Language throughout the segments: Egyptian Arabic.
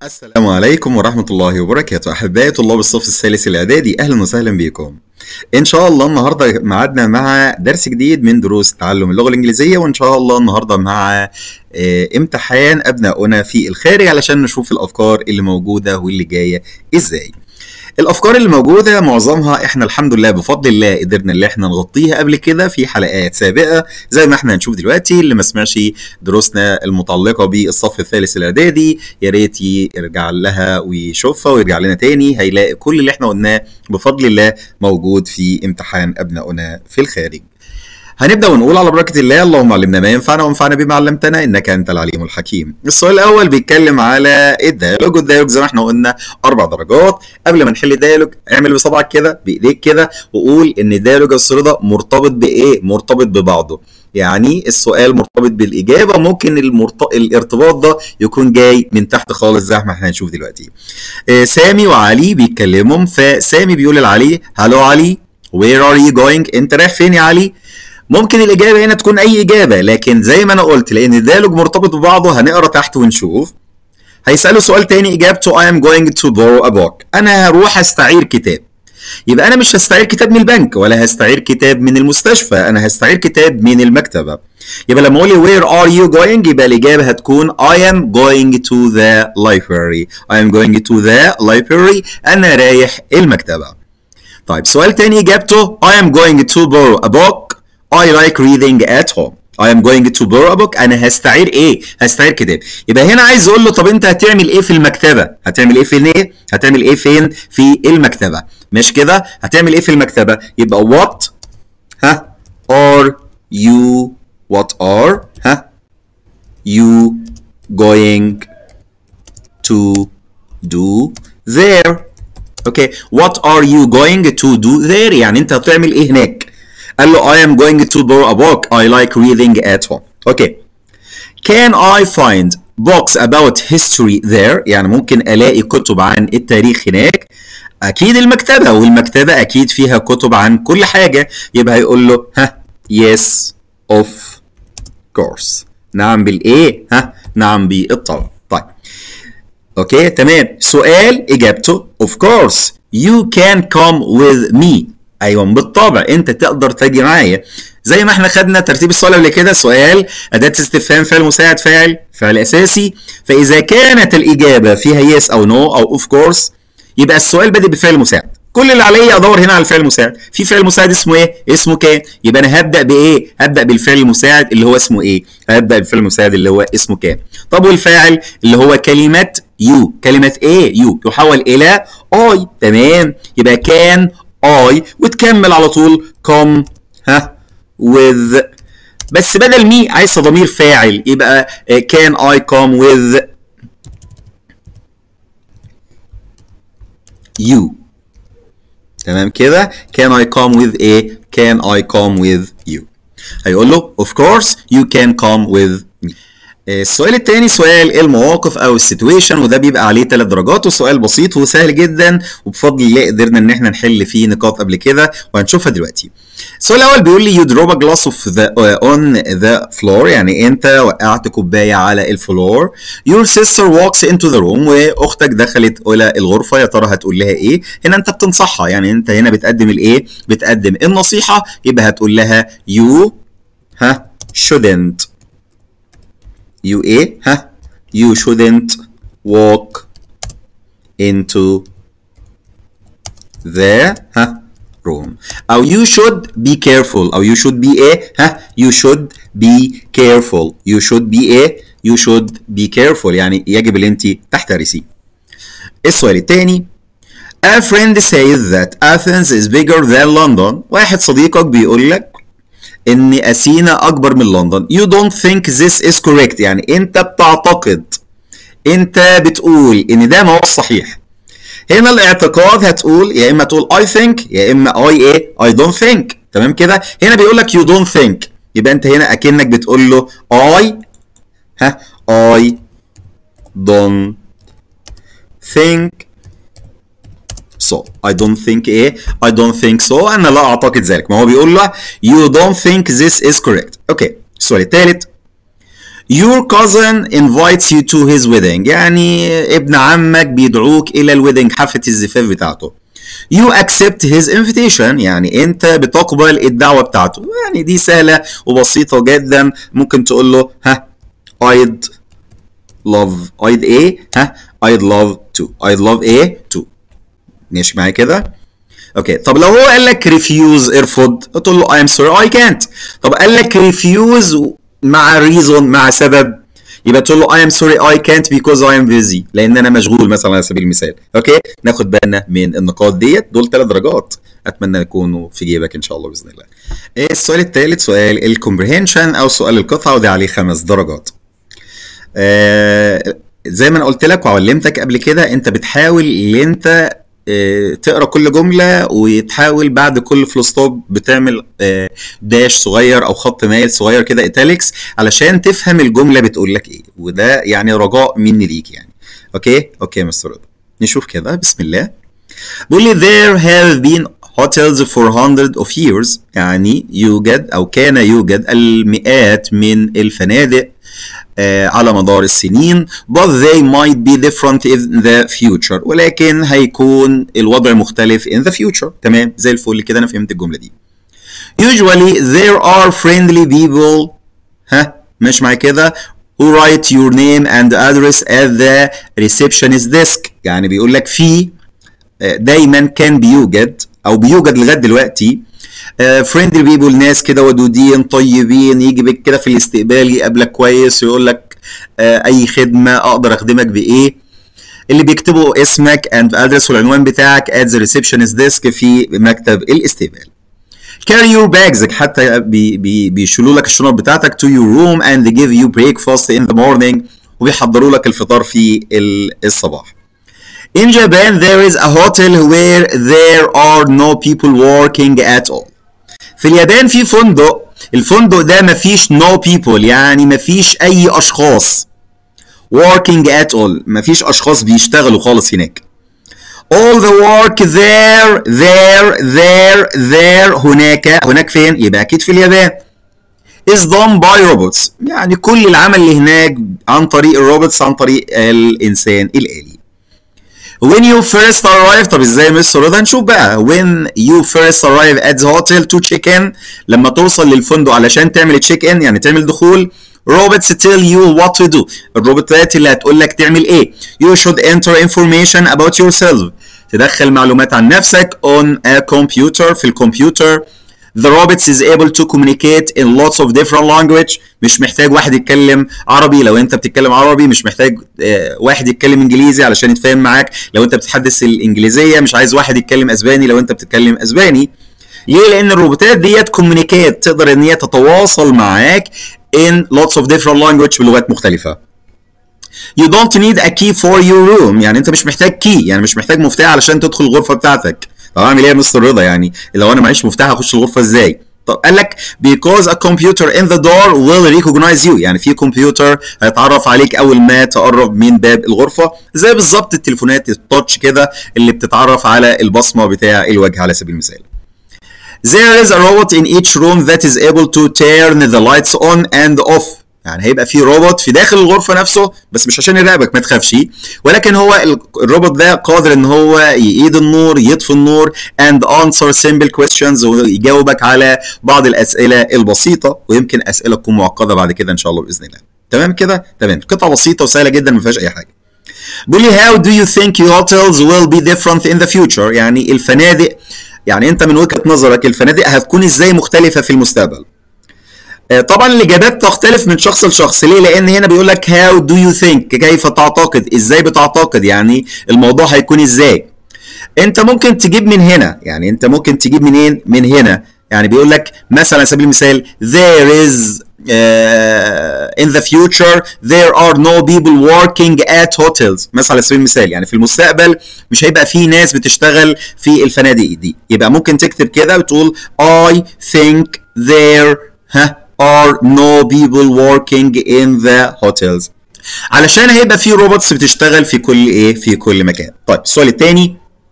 السلام عليكم ورحمة الله وبركاته أحبائي طلاب الصف الثالث الإعدادي أهلا وسهلا بكم إن شاء الله النهاردة معادنا مع درس جديد من دروس تعلم اللغة الإنجليزية وإن شاء الله النهاردة مع آه، امتحان أبنائنا في الخارج علشان نشوف الأفكار اللي موجودة واللي جاية إزاي الافكار اللي موجوده معظمها احنا الحمد لله بفضل الله قدرنا اللي احنا نغطيها قبل كده في حلقات سابقه زي ما احنا هنشوف دلوقتي اللي ما سمعش دروسنا المتعلقه بالصف الثالث الاعدادي يا ريت يرجع لها ويشوفها ويرجع لنا تاني هيلاقي كل اللي احنا قلناه بفضل الله موجود في امتحان ابنائنا في الخارج هنبدا ونقول على بركه الله اللهم علمنا ما ينفعنا وانفعنا بما علمتنا انك انت العليم الحكيم. السؤال الاول بيتكلم على الديالوج والديالوج زي ما احنا قلنا اربع درجات قبل ما نحل الديالوج اعمل بصبعك كده بايديك كده وقول ان الديالوج الصوري ده مرتبط بايه؟ مرتبط ببعضه. يعني السؤال مرتبط بالاجابه ممكن المرت... الارتباط ده يكون جاي من تحت خالص زي ما احنا هنشوف دلوقتي. آه سامي وعلي بيتكلموا فسامي بيقول لعلي هلو علي وير ار يو جوينج انت رايح فين يا علي؟ ممكن الإجابة هنا تكون أي إجابة لكن زي ما أنا قلت لأن الديالوج مرتبط ببعضه هنقرا تحت ونشوف هيسألوا سؤال تاني إجابته I am going to borrow a book أنا هروح أستعير كتاب يبقى أنا مش هستعير كتاب من البنك ولا هستعير كتاب من المستشفى أنا هستعير كتاب من المكتبة يبقى لما أقول لي where are you going يبقى الإجابة هتكون I am going to the library I am going to the library أنا رايح المكتبة طيب سؤال تاني إجابته I am going to borrow a book I like reading at home. I am going to borrow a book. أنا هستعير إيه؟ هستعير كتاب. يبقى هنا عايز أقول له طب أنت هتعمل إيه في المكتبة؟ هتعمل إيه فين إيه؟ هتعمل إيه فين؟ في المكتبة. مش كده؟ هتعمل إيه في المكتبة؟ يبقى what ها are you what are ها you going to do there اوكي what are you going to do there يعني انت هتعمل ايه هناك قال له I am going to borrow a book I like reading at home اوكي can I find books about history there يعني ممكن الاقي كتب عن التاريخ هناك اكيد المكتبه والمكتبه اكيد فيها كتب عن كل حاجه يبقى هيقول له ها yes of course نعم بالايه ها نعم بالطبع طيب اوكي تمام سؤال اجابته of course you can come with me ايوه بالطبع انت تقدر تجي معايا زي ما احنا خدنا ترتيب السؤال قبل كده سؤال اداه استفهام فعل مساعد فاعل فعل اساسي فاذا كانت الاجابه فيها يس او نو no او اوف كورس يبقى السؤال بادئ بفعل مساعد كل اللي عليا ادور هنا على الفعل المساعد في فعل مساعد اسمه ايه اسمه كان يبقى انا هبدا بايه هبدا بالفعل المساعد اللي هو اسمه ايه هبدا بالفعل المساعد اللي هو اسمه كان طب والفاعل اللي هو كلمه يو كلمه ايه يو يحول الى اي تمام يبقى كان اي وتكمل على طول come ها with بس بدل مي عايز ضمير فاعل يبقى can I come with you تمام كده can I come with a can I come with you هيقول له of course you can come with me السؤال الثاني سؤال المواقف او السيتويشن وده بيبقى عليه ثلاث درجات وسؤال بسيط وسهل جدا وبفضل الله قدرنا ان احنا نحل فيه نقاط قبل كده وهنشوفها دلوقتي. السؤال الاول بيقول لي you drop a glass of the uh, on the floor يعني انت وقعت كوبايه على الفلور. Your sister walks into the room واختك دخلت الى الغرفه يا ترى هتقول لها ايه؟ هنا انت بتنصحها يعني انت هنا بتقدم الايه؟ بتقدم النصيحه يبقى هتقول لها you ها shouldn't you ايه ها you shouldn't walk into the ها room او you should be careful او you should be ايه ها you should be careful you should be ايه you should be careful يعني يجب ان انت تحترسي السؤال الثاني A friend says that Athens is bigger than London واحد صديقك بيقول لك ان اثينا اكبر من لندن you don't think this is correct يعني انت بتعتقد انت بتقول ان ده ما هو الصحيح هنا الاعتقاد هتقول يا اما تقول I think يا اما I ايه I don't think تمام كده هنا بيقول لك you don't think يبقى انت هنا اكنك بتقول له I ها I don't think so I don't think ايه I don't think so انا لا اعتقد ذلك ما هو بيقول له you don't think this is correct اوكي السؤال الثالث Your cousin invites you to his wedding يعني ابن عمك بيدعوك إلى الويدنج حفلة الزفاف بتاعته You accept his invitation يعني أنت بتقبل الدعوة بتاعته يعني دي سهلة وبسيطة جدا ممكن تقول له ها I'd love I'd ايه ها I'd love to I'd love ايه to ماشي معايا كده اوكي طب لو هو قال لك refuse ارفض تقول له I'm sorry I can't طب قال لك refuse مع reason مع سبب يبقى تقول له I am sorry I can't because I am busy لان انا مشغول مثلا على سبيل المثال اوكي ناخد بالنا من النقاط ديت دول ثلاث درجات اتمنى يكونوا في جيبك ان شاء الله باذن الله السؤال الثالث سؤال الكومبريهنشن او سؤال القطعه وده عليه خمس درجات آه زي ما انا قلت لك وعلمتك قبل كده انت بتحاول ان انت آه، تقرا كل جمله وتحاول بعد كل فول ستوب بتعمل آه، داش صغير او خط مايل صغير كده ايتاليكس علشان تفهم الجمله بتقول لك ايه وده يعني رجاء مني ليك يعني اوكي اوكي يا مستر رضا نشوف كده بسم الله بيقول لي there have been hotels for hundred of years يعني يوجد او كان يوجد المئات من الفنادق آه، على مدار السنين but they might be different in the future ولكن هيكون الوضع مختلف in the future تمام زي الفل كده انا فهمت الجمله دي usually there are friendly people ها مش معايا كده who write your name and address at the receptionist desk يعني بيقول لك في آه، دايما كان بيوجد او بيوجد لغايه دلوقتي فريندلي بيبول ناس كده ودودين طيبين يجي بك كده في الاستقبال يقابلك كويس ويقول لك آه، اي خدمه اقدر اخدمك بايه اللي بيكتبوا اسمك اند ادرس والعنوان بتاعك at the receptionist desk في مكتب الاستقبال carry your bags حتى بي بي بيشيلوا لك الشنط بتاعتك to your room and they give you breakfast in the morning وبيحضروا لك الفطار في ال- الصباح In Japan there is a hotel where there are no people working at all في اليابان في فندق الفندق ده مفيش no people يعني مفيش اي اشخاص working at all مفيش اشخاص بيشتغلوا خالص هناك all the work there there there there هناك هناك فين يبقى اكيد في اليابان is done by robots يعني كل العمل اللي هناك عن طريق الروبوتس عن طريق الانسان الالي when you first arrive طب ازاي يا مستر رضا نشوف بقى when you first arrive at the hotel to check in لما توصل للفندق علشان تعمل تشيك ان يعني تعمل دخول robots tell you what to do الروبوتات اللي هتقول لك تعمل ايه you should enter information about yourself تدخل معلومات عن نفسك on a computer في الكمبيوتر The robots is able to communicate in lots of different language مش محتاج واحد يتكلم عربي لو انت بتتكلم عربي مش محتاج آه، واحد يتكلم انجليزي علشان يتفاهم معاك لو انت بتتحدث الانجليزيه مش عايز واحد يتكلم اسباني لو انت بتتكلم اسباني ليه لان الروبوتات ديت كوميونيكيت تقدر ان هي تتواصل معاك in lots of different language بلغات مختلفه You don't need a key for your room يعني انت مش محتاج كي يعني مش محتاج مفتاح علشان تدخل الغرفه بتاعتك طب اعمل ايه يا مستر رضا يعني لو انا معيش مفتاح اخش الغرفه ازاي طب قال لك because a computer in the door will recognize you يعني في كمبيوتر هيتعرف عليك اول ما تقرب من باب الغرفه زي بالظبط التليفونات التاتش كده اللي بتتعرف على البصمه بتاع الوجه على سبيل المثال There is a robot in each room that is able to turn the lights on and off يعني هيبقى في روبوت في داخل الغرفه نفسه بس مش عشان يراقبك ما تخافش ولكن هو ال- الروبوت ده قادر ان هو يقيد النور يطفي النور and answer simple questions ويجاوبك على بعض الاسئله البسيطه ويمكن اسئله تكون معقده بعد كده ان شاء الله باذن الله تمام كده تمام قطعه بسيطه وسهله جدا ما فيهاش اي حاجه بيقول لي how do you think hotels will be different in the future يعني الفنادق يعني انت من وجهة نظرك الفنادق هتكون ازاي مختلفة في المستقبل آه، طبعا الاجابات تختلف من شخص لشخص ليه لان هنا بيقول لك how do you think كيف تعتقد ازاي بتعتقد يعني الموضوع هيكون ازاي انت ممكن تجيب من هنا يعني انت ممكن تجيب منين من هنا يعني بيقول لك مثلا على سبيل المثال there is uh, in the future there are no people working at hotels مثلا على سبيل المثال يعني في المستقبل مش هيبقى في ناس بتشتغل في الفنادق دي يبقى ممكن تكتب كده وتقول I think there ها are no people working in the hotels علشان هيبقى في روبوتس بتشتغل في كل ايه في كل مكان طيب السؤال الثاني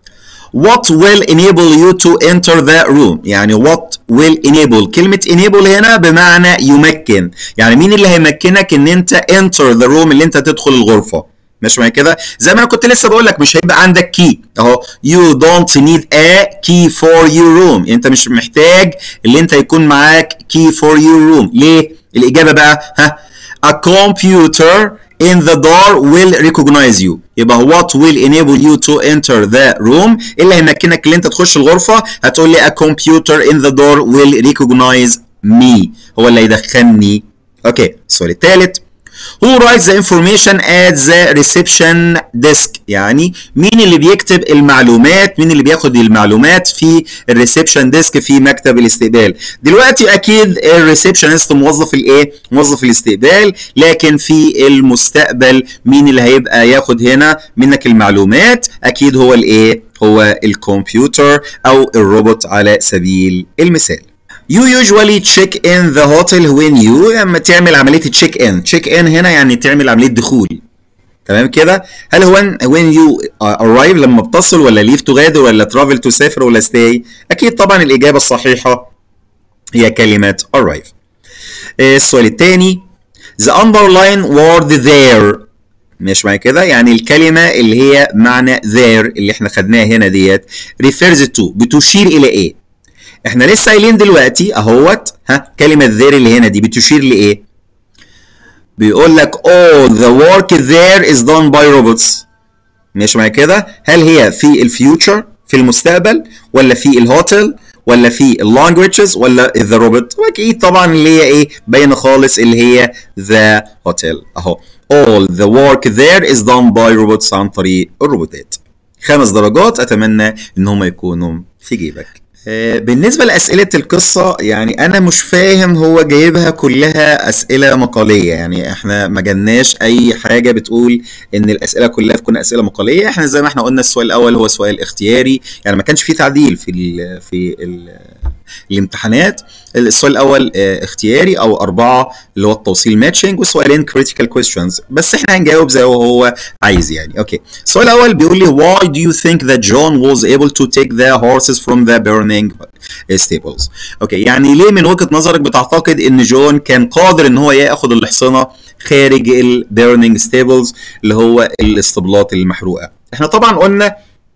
what will enable you to enter the room يعني what will enable كلمة enable هنا بمعنى يمكن يعني مين اللي هيمكنك ان انت enter the room اللي انت تدخل الغرفة ماشي معايا كده زي ما انا كنت لسه بقول لك مش هيبقى عندك كي اهو you don't need a key for your room انت مش محتاج اللي انت يكون معاك key for your room ليه الاجابه بقى ها a computer in the door will recognize you يبقى what will enable you to enter the room اللي هيمكنك ان انت تخش الغرفه هتقول لي a computer in the door will recognize me هو اللي هيدخلني اوكي السؤال الثالث Who writes the information at the reception desk يعني مين اللي بيكتب المعلومات مين اللي بياخد المعلومات في الريسبشن ديسك في مكتب الاستقبال دلوقتي اكيد الريسبشنست موظف الايه موظف الاستقبال لكن في المستقبل مين اللي هيبقى ياخد هنا منك المعلومات اكيد هو الايه هو الكمبيوتر او الروبوت على سبيل المثال You usually check in the hotel when you لما تعمل عملية تشيك ان تشيك ان هنا يعني تعمل عملية دخول تمام كده هل هو when you arrive لما بتصل ولا leave تغادر ولا travel تسافر ولا stay اكيد طبعا الاجابة الصحيحة هي كلمة arrive السؤال الثاني the underline word there مش معايا كده يعني الكلمة اللي هي معنى there اللي احنا خدناها هنا ديت refers to بتشير الى ايه احنا لسه قايلين دلوقتي اهوت ها كلمه ذير اللي هنا دي بتشير لايه بيقول لك all the work there is done by robots ماشي معايا كده هل هي في الفيوتشر في المستقبل ولا في الهوتل ولا في اللانجويجز ولا ذا روبوت واكيد طبعا اللي هي ايه باينه خالص اللي هي ذا هوتيل اهو all the work there is done by robots عن طريق الروبوتات خمس درجات اتمنى ان هم يكونوا في جيبك بالنسبة لأسئلة القصة يعني أنا مش فاهم هو جايبها كلها أسئلة مقالية يعني إحنا ما جالناش أي حاجة بتقول إن الأسئلة كلها تكون أسئلة مقالية إحنا زي ما إحنا قلنا السؤال الأول هو سؤال اختياري يعني ما كانش فيه تعديل في ال في ال الامتحانات السؤال الاول اختياري او اربعه اللي هو التوصيل ماتشنج وسؤالين كريتيكال كويستشنز بس احنا هنجاوب زي ما هو عايز يعني اوكي السؤال الاول بيقول لي why do you think that John was able to take the horses from the burning stables اوكي يعني ليه من وجهه نظرك بتعتقد ان جون كان قادر ان هو ياخد الحصنه خارج البيرنينج ستيبلز اللي هو الاسطبلات المحروقه احنا طبعا قلنا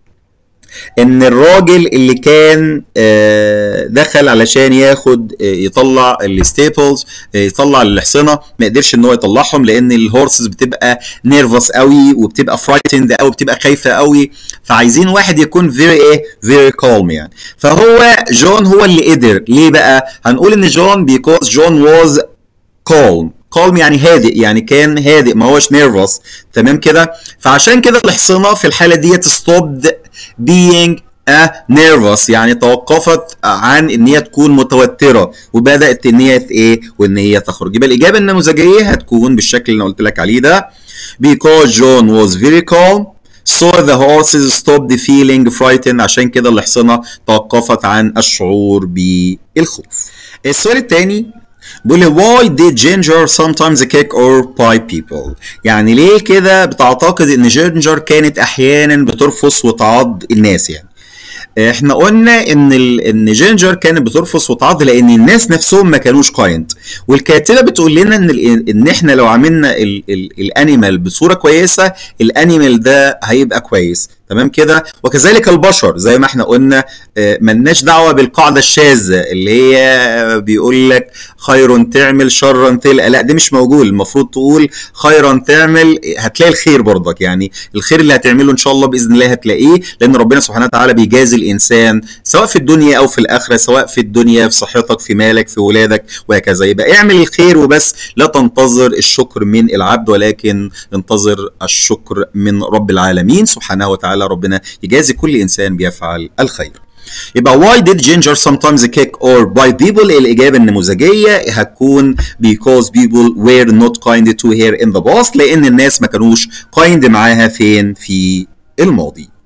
ان الراجل اللي كان دخل علشان ياخد يطلع الستيبلز يطلع الحصنه ما قدرش ان هو يطلعهم لان الهورسز بتبقى نيرفس قوي وبتبقى فرايتند قوي بتبقى خايفه قوي فعايزين واحد يكون فيري ايه فيري كالم يعني فهو جون هو اللي قدر ليه بقى هنقول ان جون بيكوز جون واز كالم كالم يعني هادئ يعني كان هادئ ما هوش نيرفس تمام كده فعشان كده الحصنه في الحاله ديت ستوبد being a nervous يعني توقفت عن ان هي تكون متوتره وبدات ان هي ايه وان هي تخرج يبقى الاجابه النموذجيه هتكون بالشكل اللي انا قلت لك عليه ده because John was very calm so the horses stopped feeling frightened عشان كده الحصنه توقفت عن الشعور بالخوف السؤال الثاني بيقول لي why did ginger sometimes kick or bite people يعني ليه كده بتعتقد ان جينجر كانت احيانا بترفص وتعض الناس يعني احنا قلنا ان ال... ان جينجر كانت بترفص وتعض لان الناس نفسهم ما كانوش كايند والكاتبه بتقول لنا ان ال... ان احنا لو عملنا ال... ال... الانيمال بصوره كويسه الانيمال ده هيبقى كويس تمام كده وكذلك البشر زي ما احنا قلنا ملناش دعوه بالقاعده الشاذه اللي هي بيقول لك خير تعمل شرا تلقى لا ده مش موجود المفروض تقول خيرا تعمل هتلاقي الخير برضك يعني الخير اللي هتعمله ان شاء الله باذن الله هتلاقيه لان ربنا سبحانه وتعالى بيجازي الانسان سواء في الدنيا او في الاخره سواء في الدنيا في صحتك في مالك في ولادك وهكذا يبقى اعمل الخير وبس لا تنتظر الشكر من العبد ولكن انتظر الشكر من رب العالمين سبحانه وتعالى تعالى ربنا يجازي كل انسان بيفعل الخير يبقى why did ginger sometimes kick or bite people الإجابة النموذجية هتكون because people were not kind to her in the past لأن الناس ما كانوش kind معاها فين في الماضي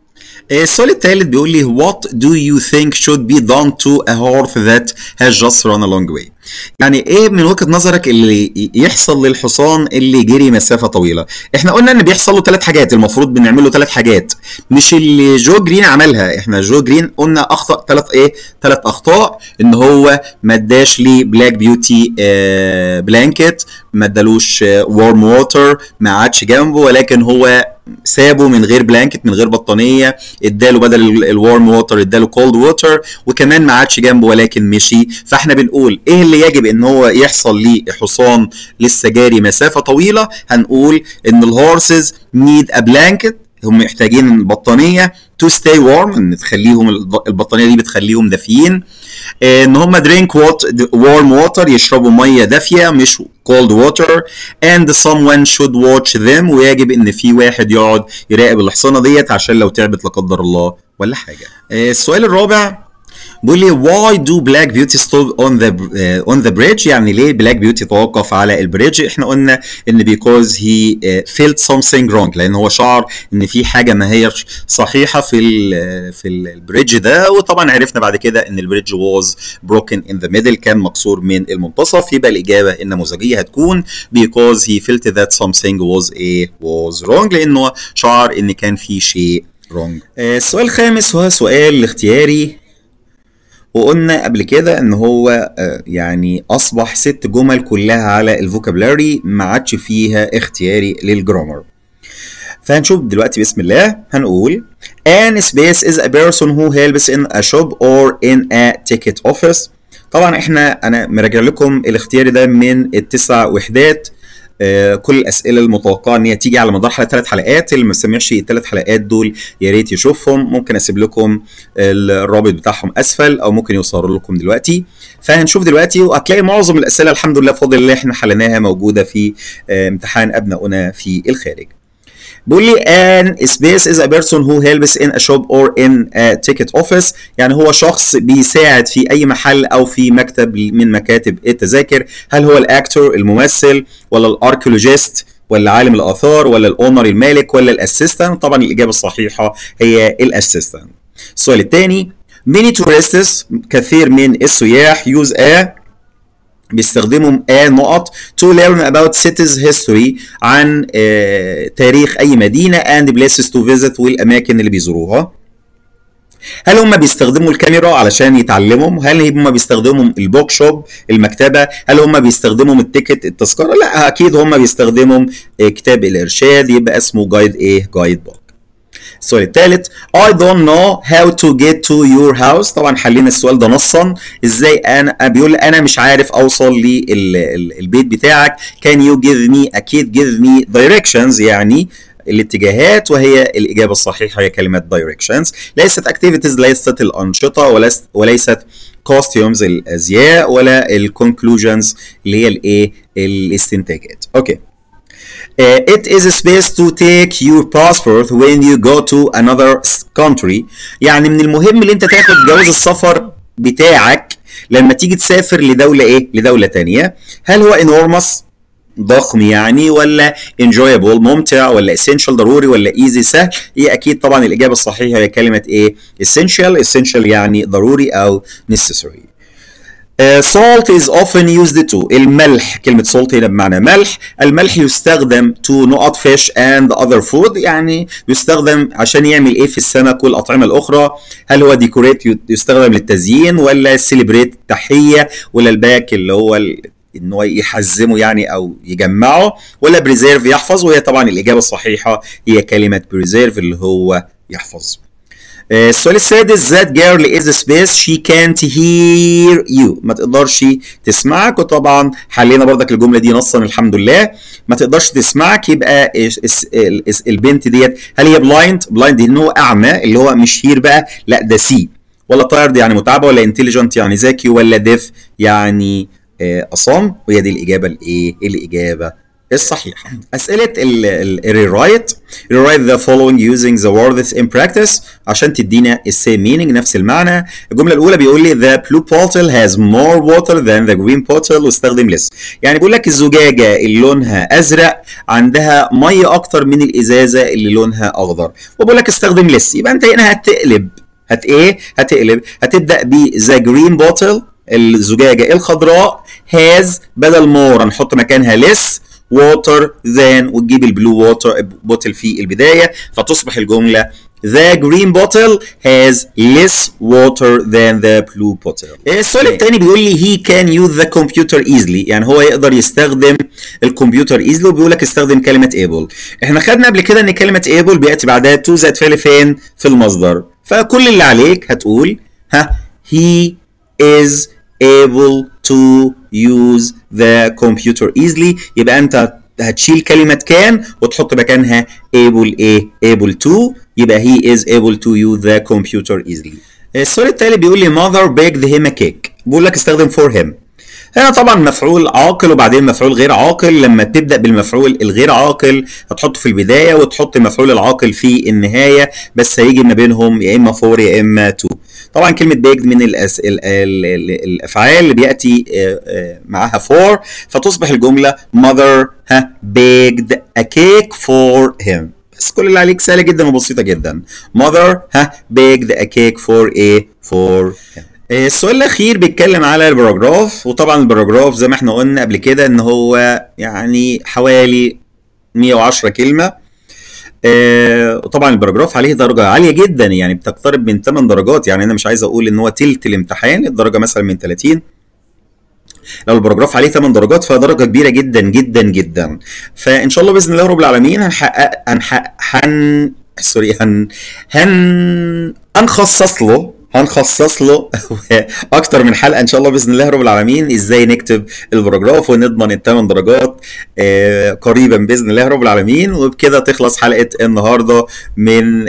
السؤال الثالث بيقول لي what do you think should be done to a horse that has just run a long way يعني ايه من وجهه نظرك اللي يحصل للحصان اللي جري مسافه طويله احنا قلنا ان بيحصل له ثلاث حاجات المفروض بنعمل له ثلاث حاجات مش اللي جو جرين عملها احنا جو جرين قلنا اخطا ثلاث ايه ثلاث اخطاء ان هو ما اداش لي بلاك بيوتي آه بلانكت ما ادالوش وارم ووتر ما قعدش جنبه ولكن هو سابه من غير بلانكت من غير بطانيه اداله بدل الوارم ووتر اداله كولد ووتر وكمان ما عادش جنبه ولكن مشي فاحنا بنقول ايه اللي يجب ان هو يحصل لحصان لسه جاري مسافه طويله هنقول ان الهورسز نيد ا بلانكت هم محتاجين البطانيه تو ستاي وارم ان تخليهم البطانيه دي بتخليهم دافيين ان هم درينك وارم ووتر يشربوا ميه دافيه مش كولد ووتر and someone should watch them ويجب ان في واحد يقعد يراقب الحصانه ديت عشان لو تعبت لا قدر الله ولا حاجه السؤال الرابع بيقول لي why do black beauty stop on the uh, on the bridge يعني ليه black beauty توقف على البريدج احنا قلنا ان because he uh, felt something wrong لان هو شعر ان في حاجه ما هيش صحيحه في ال في البريدج ده وطبعا عرفنا بعد كده ان البريدج was broken in the middle كان مكسور من المنتصف يبقى الاجابه النموذجيه هتكون because he felt that something was a was wrong لانه شعر ان كان في شيء wrong السؤال الخامس هو سؤال اختياري وقلنا قبل كده ان هو يعني اصبح ست جمل كلها على الفوكابلاري ما عادش فيها اختياري للجرامر فهنشوف دلوقتي بسم الله هنقول an space is a person who helps in a shop or in a ticket office طبعا احنا انا مراجع لكم الاختياري ده من التسع وحدات آه كل الاسئله المتوقعه ان هي تيجي على مدار ثلاث حلقات اللي ما سمعش الثلاث حلقات دول يا ريت يشوفهم ممكن اسيب لكم الرابط بتاعهم اسفل او ممكن يوصلوا لكم دلوقتي فهنشوف دلوقتي وهتلاقي معظم الاسئله الحمد لله بفضل الله احنا حليناها موجوده في آه امتحان ابنائنا في الخارج بيقول لي an space is a person who helps in a shop or in a ticket office يعني هو شخص بيساعد في اي محل او في مكتب من مكاتب التذاكر هل هو الاكتور الممثل ولا الاركيولوجيست ولا عالم الاثار ولا الاونر المالك ولا الاسيستنت طبعا الاجابه الصحيحه هي الاسيستنت السؤال الثاني many tourists كثير من السياح use a بيستخدموا آ نقط to learn about cities history عن آه تاريخ أي مدينة and places to visit والأماكن اللي بيزوروها هل هم بيستخدموا الكاميرا علشان يتعلموا هل هم بيستخدموا البوك شوب المكتبة هل هم بيستخدموا التيكت التذكرة لا أكيد هم بيستخدموا آه كتاب الإرشاد يبقى اسمه جايد إيه جايد بوك السؤال الثالث I don't know how to get to your house طبعا حلينا السؤال ده نصا ازاي انا بيقول انا مش عارف اوصل للبيت بتاعك can you give me اكيد give me directions يعني الاتجاهات وهي الإجابة الصحيحة هي كلمة directions ليست activities ليست الأنشطة وليست, وليست costumes الأزياء ولا الكونكلوجنز اللي هي الإيه الاستنتاجات أوكي okay. Uh, it is a space to take your passport when you go to another country يعني من المهم ان انت تاخد جواز السفر بتاعك لما تيجي تسافر لدولة ايه لدولة تانية هل هو enormous ضخم يعني ولا enjoyable ممتع ولا essential ضروري ولا easy سهل هي اكيد طبعا الاجابة الصحيحة هي كلمة ايه essential essential يعني ضروري او necessary Uh, salt is often used to الملح كلمة salt هنا بمعنى ملح الملح يستخدم to نقط fish and other food يعني يستخدم عشان يعمل ايه في السمك والأطعمة الأخرى هل هو decorate يستخدم للتزيين ولا celebrate تحية ولا الباك اللي هو ان هو يحزمه يعني او يجمعه ولا بريزيرف يحفظ وهي طبعا الاجابه الصحيحه هي كلمه بريزيرف اللي هو يحفظ السؤال السادس that girl is a space she can't hear you ما تقدرش تسمعك وطبعا حلينا برضك الجمله دي نصا الحمد لله ما تقدرش تسمعك يبقى البنت ديت هل هي بلايند بلايند ان هو اعمى اللي هو مش هير بقى لا ده سي ولا تايرد يعني متعبه ولا انتليجنت يعني ذكي ولا ديف يعني اصم وهي دي الاجابه الايه الاجابه الصحيحة أسئلة الريرايت rewrite the following using the words in practice عشان تدينا السيم meaning نفس المعنى الجملة الأولى بيقول لي the blue bottle has more water than the green bottle واستخدم less يعني بيقول لك الزجاجة اللي لونها أزرق عندها مية أكتر من الإزازة اللي لونها أخضر وبيقول لك استخدم less يبقى أنت هنا هتقلب هت إيه؟ هتقلب هتبدأ ب the green bottle الزجاجة الخضراء has بدل more هنحط مكانها less water than وتجيب البلو ووتر بوتل في البدايه فتصبح الجمله The green bottle has less water than the blue bottle. السؤال الثاني بيقول لي he can use the computer easily يعني هو يقدر يستخدم الكمبيوتر easily وبيقول لك استخدم كلمة able. احنا خدنا قبل كده ان كلمة able بيأتي بعدها to زائد فعل فين؟ في المصدر. فكل اللي عليك هتقول ها he is able to use the computer easily يبقى انت هتشيل كلمة كان وتحط مكانها able ايه able to يبقى he is able to use the computer easily السؤال التالي بيقول لي mother baked him a cake بيقول لك استخدم for him هنا طبعا مفعول عاقل وبعدين مفعول غير عاقل لما تبدا بالمفعول الغير عاقل هتحطه في البدايه وتحط المفعول العاقل في النهايه بس هيجي ما بينهم يا اما فور يا اما تو طبعا كلمه بيجد من الأس... ال... ال... ال... الافعال اللي بياتي معاها فور فتصبح الجمله mother ها baked a cake for him بس كل اللي عليك سهله جدا وبسيطه جدا mother ها baked a cake for a for him السؤال الاخير بيتكلم على الباراجراف وطبعا الباراجراف زي ما احنا قلنا قبل كده ان هو يعني حوالي 110 كلمه آه وطبعا الباراجراف عليه درجه عاليه جدا يعني بتقترب من 8 درجات يعني انا مش عايز اقول ان هو تلت الامتحان الدرجه مثلا من 30 لو الباراجراف عليه 8 درجات فدرجه كبيره جدا جدا جدا فان شاء الله باذن الله رب العالمين هنحقق هنحقق هن سوري هن هن هنخصص له هنخصص له اكتر من حلقه ان شاء الله باذن الله رب العالمين ازاي نكتب الباراجراف ونضمن الثمان درجات آه قريبا باذن الله رب العالمين وبكده تخلص حلقه النهارده من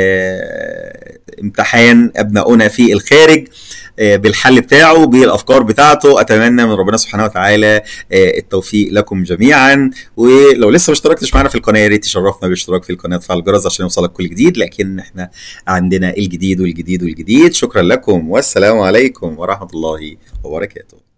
آه امتحان ابنائنا في الخارج بالحل بتاعه بالافكار بتاعته اتمنى من ربنا سبحانه وتعالى التوفيق لكم جميعا ولو لسه ما اشتركتش معانا في القناه يا ريت تشرفنا بالاشتراك في القناه وتفعل الجرس عشان يوصلك كل جديد لكن احنا عندنا الجديد والجديد والجديد شكرا لكم والسلام عليكم ورحمه الله وبركاته